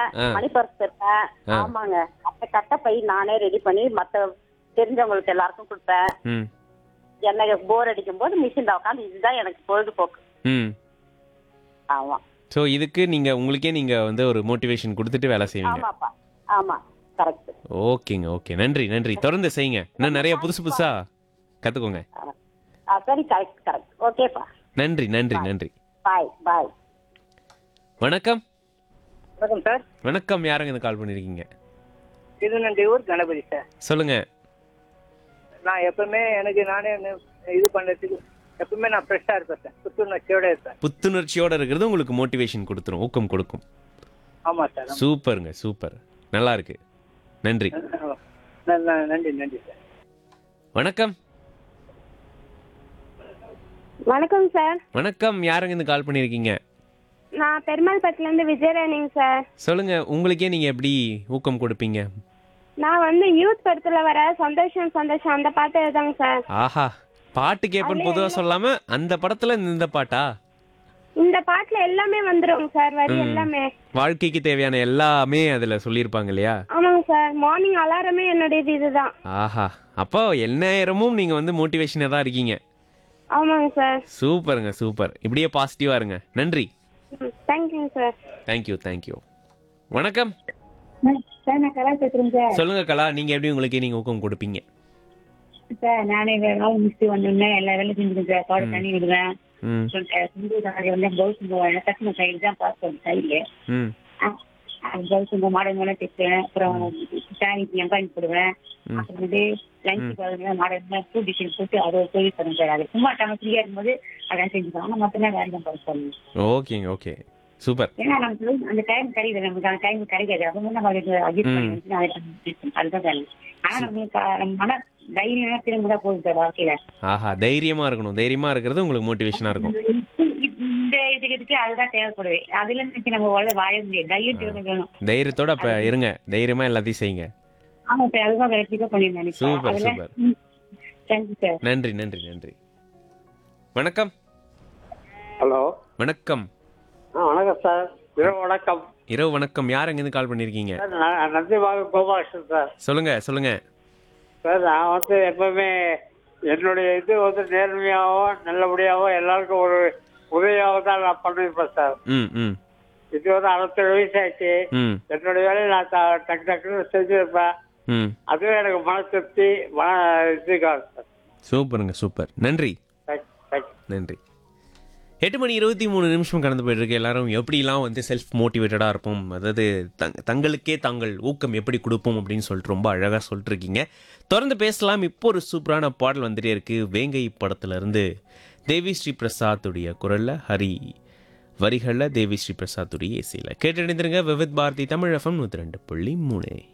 தருவேன் ஆ. மணி பர்ஸ் தருவேன் ஆ. ஆமாங்க அந்த கட்டை பை நானே ரெடி பண்ணி மத்த தெரிஞ்சவங்களுக்கு எல்லாருக்கும் கொடுப்பேன் ம் எனக்கு போர் அடிக்கும் போது மிஷின்ல உட்காந்து இதுதான் எனக்கு பொழுதுபோக்கு ம் ஆமா ஸோ இதுக்கு நீங்கள் உங்களுக்கே நீங்கள் வந்து ஒரு மோட்டிவேஷன் கொடுத்துட்டு வேலை செய்வீங்க ஆமாப்பா ஆமா கரெக்ட் ஓகேங்க ஓகே நன்றி நன்றி தொடர்ந்து செய்யுங்க இன்னும் நிறைய புதுசு புதுசாக கற்றுக்கோங்க சரி கரெக்ட் கரெக்ட் ஓகேப்பா நன்றி நன்றி நன்றி பாய் பாய் வணக்கம் வணக்கம் சார் வணக்கம் யாருங்க இந்த கால் பண்ணியிருக்கீங்க திருநெல்வேலூர் கணபதி சார் சொல்லுங்க நான் எப்பவுமே எனக்கு நானே என்ன இது பண்ணுறதுக்கு எப்பவுமே நான் ஃப்ரெஷ்ஷாக இருப்பேன் சார் புத்துணர்ச்சியோட இருப்பேன் புத்துணர்ச்சியோட இருக்கிறது உங்களுக்கு மோட்டிவேஷன் கொடுத்துரும் ஊக்கம் கொடுக்கும் ஆமாம் சார் சூப்பருங்க சூப்பர் நல்லா இருக்கு நன்றி ஆமா. ந- ந- நன்றி நன்றி சார் வணக்கம் வணக்கம் சார் வணக்கம் யாருங்க இந்த கால் பண்ணியிருக்கீங்க நான் பெருமாள்பட்டில இருந்து விஜயராணிங்க சார் சொல்லுங்க உங்களுக்கே நீங்க எப்படி ஊக்கம் கொடுப்பீங்க நான் வந்து யூத் படத்துல வர சந்தோஷம் சந்தோஷம் அந்த பாட்டு தாங்க சார் ஆஹா பாட்டு கேட்பேன்னு பொதுவா சொல்லாம அந்த படத்துல இந்த பாட்டா இந்த பாட்டுல எல்லாமே வந்துருங்க சார் வரி எல்லாமே வாழ்க்கைக்கு தேவையான எல்லாமே அதுல சொல்லியிருப்பாங்க இல்லையா ஆமாங்க சார் மார்னிங் அலாரமே என்னுடையது இதுதான் ஆஹா அப்போ எந்நேரமும் நீங்க வந்து மோட்டிவேஷனாக தான் இருக்கீங்க ஆமாங்க சார் சூப்பருங்க சூப்பர் இப்படியே பாசிட்டிவா இருங்க நன்றி தேங்க்யூங்க சார் தேங்க்யூ தேங்க்யூ வணக்கம் சார் நான் கலா பேசுறேன் சார் சொல்லுங்க கலா நீங்க எப்படி உங்களுக்கு நீங்க ஊக்கம் கொடுப்பீங்க சார் நானே வேற நாள் முடிச்சுட்டு வந்தோடனே எல்லா வேலையும் செஞ்சுருக்கேன் சார் தோட தண்ணி விடுவேன் ம் சிந்து நாளை வந்து பவுஸ் போவேன் டக்குனு சைடு தான் பாஸ் பண்ணும் சைடுல ம் பவுஸ் இந்த மாடல் மேலே தைப்பேன் அப்புறம் சாணிக்கு எம்பாயின் போடுவேன் அப்புறம் வந்து லஞ்ச் பதினு மாடல் ஃபுட் டிஷன் போட்டு அதை ஒரு தொழில் பண்ணுவேன் சார் அது சும்மா நம்ம ஃப்ரீயா இருக்கும்போது அதான் செஞ்சுக்கலாம் ஆனால் மொத்தமே வேற தான் பாஸ் பண்ணுவோம் ஓகேங்க ஓகே சூப்பர் ஏன்னா நமக்கு வந்து அந்த டைம் கிடைக்குது நமக்கு அந்த டைம் கிடைக்காது அது வந்து நம்ம அதுக்கு அட்ஜஸ்ட் பண்ணி வச்சு அதை பண்ணி அதுதான் வேலை ஆனா நம்மளுக்கு அஹ், நம்ம மன தைரியம் திரும்ப போகுது சார் வாழ்க்கையில ஆஹா தைரியமா இருக்கணும் தைரியமா இருக்கிறது உங்களுக்கு மோட்டிவேஷனா இருக்கும் இந்த இதுக்கு இதுக்கு அதுதான் தேவைப்படுது அதுல இருந்து நம்ம உள்ள வாழ முடியாது தைரியம் திரும்ப வேணும் தைரியத்தோட அப்ப இருங்க தைரியமா எல்லாத்தையும் செய்யுங்க ஆமா சார் அதுதான் கரெக்டாக பண்ணியிருந்தேன் சூப்பர் சூப்பர் தேங்க்யூ சார் நன்றி நன்றி நன்றி வணக்கம் ஹலோ வணக்கம் ஆ வணக்கம் சார் இரவு வணக்கம் இரவு வணக்கம் யார் அங்கேருந்து கால் பண்ணியிருக்கீங்க சார் நான் நந்திபாக கோபாலகிருஷ்ணன் சார் சொல்லுங்க சொல்லுங்க சார் நான் வந்து எப்பவுமே என்னுடைய இது வந்து நேர்மையாகவும் நல்லபடியாகவும் எல்லாருக்கும் ஒரு உதவியாக தான் நான் பண்ணியிருப்பேன் சார் ம் ம் இது வந்து அறுபத்தேழு வயசு ஆச்சு ம் என்னுடைய வேலையை நான் த- டக்கு டக்குன்னு செஞ்சிருப்பேன் ம் அதுவே எனக்கு மன திருப்தி மன இதுக்காக சார் சூப்பருங்க சூப்பர் நன்றி தேங்க் தேங்க்யூ நன்றி எட்டு மணி இருபத்தி மூணு நிமிஷம் கடந்து போயிட்டு இருக்கு எல்லாரும் எப்படிலாம் வந்து செல்ஃப் மோட்டிவேட்டடாக இருப்போம் அதாவது தங் தங்களுக்கே தாங்கள் ஊக்கம் எப்படி கொடுப்போம் அப்படின்னு சொல்லிட்டு ரொம்ப அழகாக சொல்லிட்டு இருக்கீங்க தொடர்ந்து பேசலாம் இப்போ ஒரு சூப்பரான பாடல் வந்துட்டே இருக்கு வேங்கை படத்துல இருந்து தேவி ஸ்ரீ பிரசாத்துடைய குரல்ல ஹரி வரிகளில் தேவி ஸ்ரீ பிரசாத்துடைய இசையில் கேட்டடைந்திருங்க விவித் பாரதி தமிழ் எஃப்எம் நூற்றி ரெண்டு புள்ளி மூணு